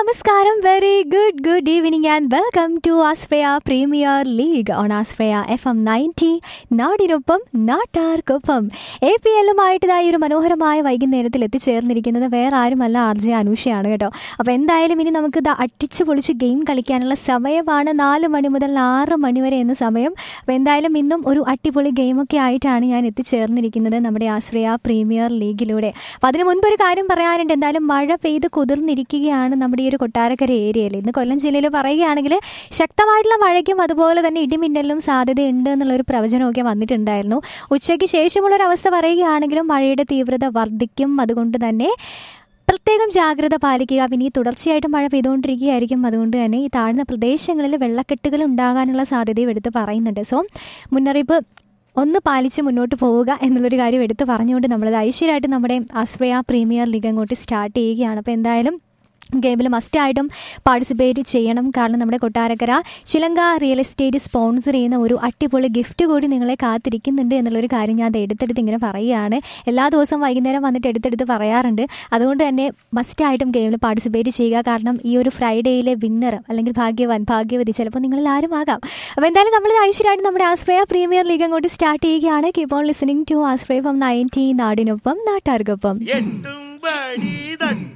നമസ്കാരം very good good evening and welcome to Ashraya premier league on Ashraya F M ninety നാടിനൊപ്പം നാട്ടാർക്കൊപ്പം A P എല്ലുമായിട്ട് ഇതായി ഒരു മനോഹരമായ വൈകുന്നേരത്തിൽ എത്തിച്ചേർന്നിരിക്കുന്നത് വേറെ ആരുമല്ല ആർ ജെ അനുഷയാണ് കേട്ടോ അപ്പോൾ എന്തായാലും ഇനി നമുക്ക് ഇത് അടിച്ചു പൊളിച്ച് ഗെയിം കളിക്കാനുള്ള സമയമാണ് നാല് മണി മുതൽ ആറ് മണി വരെ എന്ന സമയം അപ്പോൾ എന്തായാലും ഇന്നും ഒരു അടിപൊളി ഗെയിമൊക്കെ ആയിട്ടാണ് ഞാൻ എത്തിച്ചേർന്നിരിക്കുന്നത് നമ്മുടെ ആശ്രയ പ്രീമിയർ ലീഗിലൂടെ അപ്പോൾ അതിന് മുൻപ് ഒരു കാര്യം പറയാനുണ്ട് എന്തായാലും മഴ പെയ്ത് കുതിർന്നിരിക്കുകയാണ് നമ്മുടെ ഈ ഒരു കൊട്ടാരക്കര ഏരിയയിൽ ഇന്ന് കൊല്ലം ജില്ലയിൽ പറയുകയാണെങ്കിൽ ശക്തമായിട്ടുള്ള മഴയ്ക്കും അതുപോലെ തന്നെ ഇടിമിന്നലിനും സാധ്യതയുണ്ട് എന്നുള്ളൊരു പ്രവചനമൊക്കെ വന്നിട്ടുണ്ടായിരുന്നു ഉച്ചയ്ക്ക് ശേഷമുള്ളൊരു അവസ്ഥ പറയുകയാണെങ്കിലും മഴയുടെ തീവ്രത വർദ്ധിക്കും അതുകൊണ്ട് തന്നെ പ്രത്യേകം ജാഗ്രത പാലിക്കുക പിന്നെ ഈ തുടർച്ചയായിട്ട് മഴ പെയ്തുകൊണ്ടിരിക്കുകയായിരിക്കും അതുകൊണ്ട് തന്നെ ഈ താഴ്ന്ന പ്രദേശങ്ങളിൽ വെള്ളക്കെട്ടുകൾ ഉണ്ടാകാനുള്ള സാധ്യതയും എടുത്ത് പറയുന്നുണ്ട് സോ മുന്നറിയിപ്പ് ഒന്ന് പാലിച്ച് മുന്നോട്ട് പോവുക എന്നുള്ളൊരു കാര്യം എടുത്ത് പറഞ്ഞുകൊണ്ട് നമ്മളത് ഐശ്വര്യമായിട്ട് നമ്മുടെ ആശ്രയ പ്രീമിയർ ലീഗ് അങ്ങോട്ട് സ്റ്റാർട്ട് ചെയ്യുകയാണ് അപ്പോൾ എന്തായാലും ഗെയിമിൽ മസ്റ്റായിട്ടും പാർട്ടിസിപ്പേറ്റ് ചെയ്യണം കാരണം നമ്മുടെ കൊട്ടാരക്കര ചിലങ്ക റിയൽ എസ്റ്റേറ്റ് സ്പോൺസർ ചെയ്യുന്ന ഒരു അടിപൊളി ഗിഫ്റ്റ് കൂടി നിങ്ങളെ കാത്തിരിക്കുന്നുണ്ട് എന്നുള്ളൊരു കാര്യം ഞാൻ അത് എടുത്തെടുത്ത് ഇങ്ങനെ പറയുകയാണ് എല്ലാ ദിവസവും വൈകുന്നേരം വന്നിട്ട് എടുത്തെടുത്ത് പറയാറുണ്ട് അതുകൊണ്ട് തന്നെ മസ്റ്റായിട്ടും ഗെയിമിൽ പാർട്ടിസിപ്പേറ്റ് ചെയ്യുക കാരണം ഈ ഒരു ഫ്രൈഡേയിലെ വിന്നർ അല്ലെങ്കിൽ ഭാഗ്യവാൻ ഭാഗ്യവതി ചിലപ്പോൾ നിങ്ങളിൽ ആരും ആകാം അപ്പോൾ എന്തായാലും നമ്മൾ ഐശ്വര്യമായിട്ട് നമ്മുടെ ആശ്രയ പ്രീമിയർ ലീഗ് അങ്ങോട്ട് സ്റ്റാർട്ട് ചെയ്യുകയാണ് keep on listening to Ashraya from ninety നാടിനൊപ്പം നാട്ടാർക്കൊപ്പം എട്ടും പടി തട്ടും